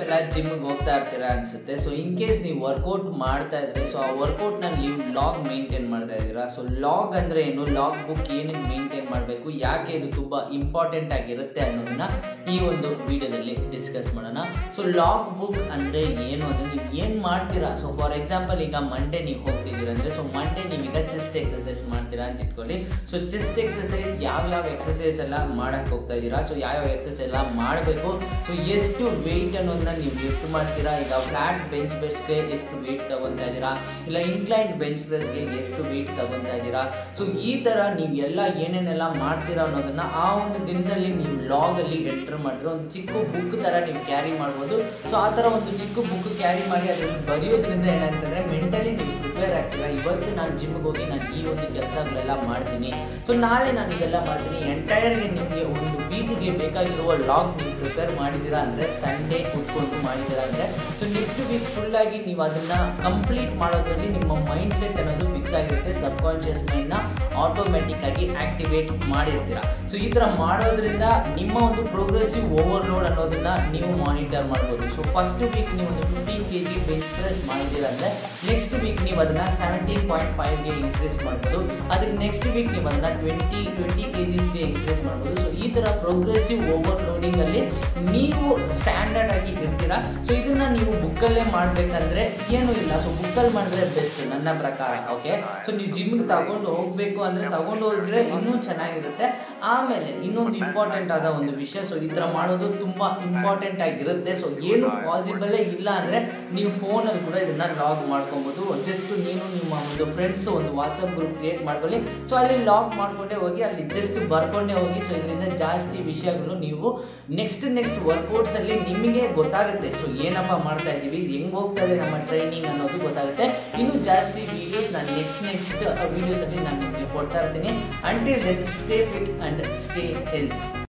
ನೀವೆಲ್ಲ ಜಿಮ್ಗೆ ಹೋಗ್ತಾ ಇರ್ತೀರಾ ಅನ್ಸುತ್ತೆ ಸೊ ಇನ್ ಕೇಸ್ ನೀವು ವರ್ಕೌಟ್ ಮಾಡ್ತಾ ಇದ್ರೆ ಸೊ ಆ ವರ್ಕೌಟ್ನ ನೀವು ಲಾಗ್ ಮೇಂಟೈನ್ ಮಾಡ್ತಾ ಇದ್ದೀರಾ ಸೊ ಲಾಗ್ ಅಂದ್ರೆ ಏನು ಲಾಗ್ ಬುಕ್ ಏನಕ್ಕೆ ಮೇಂಟೈನ್ ಮಾಡಬೇಕು ಯಾಕೆ ಇದು ತುಂಬಾ ಇಂಪಾರ್ಟೆಂಟ್ ಆಗಿರುತ್ತೆ ಅನ್ನೋದನ್ನ ಈ ಒಂದು ವಿಡಿಯೋದಲ್ಲಿ ಡಿಸ್ಕಸ್ ಮಾಡೋಣ ಸೊ ಲಾಗ್ ಬುಕ್ ಅಂದ್ರೆ ಏನು ಅಂದ್ರೆ ನೀವು ಏನು ಮಾಡ್ತೀರಾ ಸೊ ಫಾರ್ ಎಕ್ಸಾಂಪಲ್ ಈಗ ಮಂಡೇ ನೀವು ಹೋಗ್ತಿದ್ದೀರಾ ಅಂದ್ರೆ ಸೊ ಮಂಡೇ ನೀವೀಗ ಚೆಸ್ಟ್ ಎಕ್ಸಸೈಸ್ ಮಾಡ್ತೀರಾ ಅಂತ ಇಟ್ಕೊಳ್ಳಿ ಸೊ ಚೆಸ್ಟ್ ಎಕ್ಸಸೈಸ್ ಯಾವ ಯಾವ ಎಕ್ಸಸೈಸ್ ಎಲ್ಲ ಮಾಡಕ್ ಹೋಗ್ತಾ ಇದ್ದೀರಾ ಸೊ ಯಾವ ಎಕ್ಸಸೈಸ್ ಎಲ್ಲ ಮಾಡಬೇಕು ಸೊ ಎಷ್ಟು ವೆಯ್ಟ್ ಅನ್ನೋದನ್ನ ನೀವು ಲಿಫ್ಟ್ ಮಾಡ್ತೀರಾ ಈಗ ಫ್ಲಾಟ್ ಬೆಂಚ್ ಪ್ರೆಸ್ಗೆ ಎಷ್ಟು ವೆಯ್ಟ್ ತಗೊತಾ ಇದ್ದೀರಾ ಇಲ್ಲ ಇನ್ಕ್ಲೈನ್ ಬೆಂಚ್ ಪ್ರೆಸ್ಗೆ ಎಷ್ಟು ವೆಯ್ಟ್ ತಗೊತಾ ಇದ್ದೀರಾ ಸೊ ಈ ತರ ನೀವು ಎಲ್ಲ ಏನೇನೆಲ್ಲ ಮಾಡ್ತೀರಾ ಅನ್ನೋದನ್ನ ಆ ಒಂದು ದಿನದಲ್ಲಿ ನೀವು ಲಾಗ್ ಅಲ್ಲಿ ಎಂಟರ್ ಮಾಡಿದ್ರೆ ಒಂದು ಚಿಕ್ಕ ಬುಕ್ ತರ ನೀವು ಕ್ಯಾರಿ ಮಾಡ್ಬೋದು ಸೊ ಆ ತರ ಒಂದು ಚಿಕ್ಕ ಬುಕ್ ಕ್ಯಾರಿ ಮಾಡಿ ಅದರಲ್ಲಿ ಬರೆಯೋದ್ರಿಂದ ಏನಾಗ್ತದೆ ಮೆಂಟಲಿ ನೀವು ಪ್ರಿಪೇರ್ ಆಗ್ತೀರಾ ಇವತ್ತು ನಾನು ಜಿಮ್ಗೆ ಹೋಗಿ ನಾನು ಈ ಒಂದು ಕೆಲಸಗಳೆಲ್ಲ ಮಾಡ್ತೀನಿ ಸೊ ನಾಳೆ ನಾನು ಇದೆಲ್ಲ ಮಾಡ್ತೀನಿ ಎಂಟೈರ್ಗೆ ನಿಮಗೆ ಒಂದು ವೀಕ್ಗೆ ಬೇಕಾಗಿರುವ ಲಾಗ್ ನೀವು ಪ್ರಿಪೇರ್ ಮಾಡಿದ್ದೀರಾ ಅಂದರೆ ಸಂಡೇ ಕುತ್ಕೊಂಡು ಮಾಡಿದ್ದೀರಾ ಅಂದರೆ ಸೊ ನೆಕ್ಸ್ಟ್ ವೀಕ್ ಫುಲ್ಲಾಗಿ ನೀವು ಅದನ್ನು ಕಂಪ್ಲೀಟ್ ಮಾಡೋದ್ರಲ್ಲಿ ನಿಮ್ಮ ಮೈಂಡ್ ಸೆಟ್ ಅನ್ನೋದು ಫಿಕ್ಸ್ ಆಗಿರುತ್ತೆ ಸಬ್ ಕಾನ್ಷಿಯಸ್ ಮೈಂಡ್ನ ಆಟೋಮೆಟಿಕ್ ಆಗಿ ಆಕ್ಟಿವೇಟ್ ಮಾಡಿರ್ತೀರಾ ಸೊ ಈ ಥರ ಮಾಡೋದ್ರಿಂದ ನಿಮ್ಮ ಒಂದು ಪ್ರೋಗ್ರೆಸಿವ್ ಓವರ್ಲೋಡ್ ಅನ್ನೋದನ್ನ ನೀವು ಮಾನಿಟರ್ ಮಾಡ್ಬೋದು ಸೊ ಫಸ್ಟ್ ವೀಕ್ ನೀವು ಒಂದು fifteen K G bench press ಮಾಡಿದ್ದೀರಾ ಅಂದರೆ ನೆಕ್ಸ್ಟ್ ವೀಕ್ ನೀವು ಅದನ್ನು ಸೆವೆಂಟೀನ್ ಪಾಯಿಂಟ್ ಫೈವ್ಗೆ ಇನ್ಕ್ರೀಸ್ ಮಾಡ್ಬೋದು ಅದಕ್ಕೆ ನೆಕ್ಸ್ಟ್ ವೀಕ್ ನೀವು ಅದನ್ನು ಟ್ವೆಂಟಿ ಟ್ವೆಂಟಿ ಕೆ ಜಿಸ್ಗೆ ಇನ್ಕ್ರೀಸ್ ಮಾಡ್ಬೋದು ಸೊ ಈ ಥರ ಪ್ರೋಗ್ರೆಸಿವ್ ಓವರ್ಲೋಡಿಂಗಲ್ಲಿ ನೀವು ಸ್ಟ್ಯಾಂಡರ್ಡ್ ಆಗಿ ಇರ್ತೀರಾ ಸೊ ಇದನ್ನ ನೀವು ಬುಕ್ಕಲ್ಲೇ ಮಾಡಬೇಕಂದ್ರೆ ಏನೂ ಇಲ್ಲ ಸೊ ಬುಕ್ಕಲ್ಲಿ ಮಾಡಿದ್ರೆ ಬೆಸ್ಟ್ ನನ್ನ ಪ್ರಕಾರ ಓಕೆ ಸೊ ನೀವು ಜಿಮ್ಗೆ ತಗೊಂಡು ಹೋಗಬೇಕು ಅಂದರೆ ತಗೊಂಡು ಹೋದ್ರೆ ಇನ್ನೂ ಚೆನ್ನಾಗಿರುತ್ತೆ ಆಮೇಲೆ ಇನ್ನೊಂದು ಇಂಪಾರ್ಟೆಂಟ್ ಆದ ಒಂದು ವಿಷಯ ಸೊ ಈ ಥರ ಮಾಡೋದು ತುಂಬ ಇಂಪಾರ್ಟೆಂಟ್ ಆಗಿರುತ್ತೆ ಸೊ ಏನು ಪಾಸಿಬಲೇ ಇಲ್ಲ ಅಂದರೆ ನೀವು ಫೋನಲ್ಲಿ ಕೂಡ ಇದನ್ನ ಲಾಗ್ ಮಾಡ್ಕೊಬೋದು ಜಸ್ಟ್ ನೀನು ನಿಮ್ಮ ಒಂದು ಫ್ರೆಂಡ್ಸ್ ಒಂದು ವಾಟ್ಸಪ್ ಗ್ರೂಪ್ ಕ್ರಿಯೇಟ್ ಮಾಡ್ಕೊಳ್ಳಿ ಸೊ ಅಲ್ಲಿ ಲಾಗ್ ಮಾಡ್ಕೊಂಡೇ ಹೋಗಿ ಅಲ್ಲಿ ಜಸ್ಟ್ ಬರ್ಕೊಂಡೇ ಹೋಗಿ ಸೊ ಇದರಿಂದ ಜಾಸ್ತಿ ವಿಷಯಗಳು ನೀವು ನೆಕ್ಸ್ಟ್ ನೆಕ್ಸ್ಟ್ ವರ್ಕೌಟ್ಸ್ ಅಲ್ಲಿ ನಿಮಗೆ ಗೊತ್ತಾಗುತ್ತೆ ಸೊ ಏನಪ್ಪ ಮಾಡ್ತಾ ಇದ್ದೀವಿ ಹೆಂಗ್ ಹೋಗ್ತಾ ಇದೆ ನಮ್ಮ ಟ್ರೈನಿಂಗ್ ಅನ್ನೋದು ಗೊತ್ತಾಗುತ್ತೆ ಇನ್ನು ಜಾಸ್ತಿ ವಿಡಿಯೋಸ್ ನಾನು ನೆಕ್ಸ್ಟ್ ನೆಕ್ಸ್ಟ್ ವಿಡಿಯೋಸ್ ಅಲ್ಲಿ ನಾನು ನಿಮಗೆ ಕೊಡ್ತಾ ಇರ್ತೀನಿ until then stay fit and stay health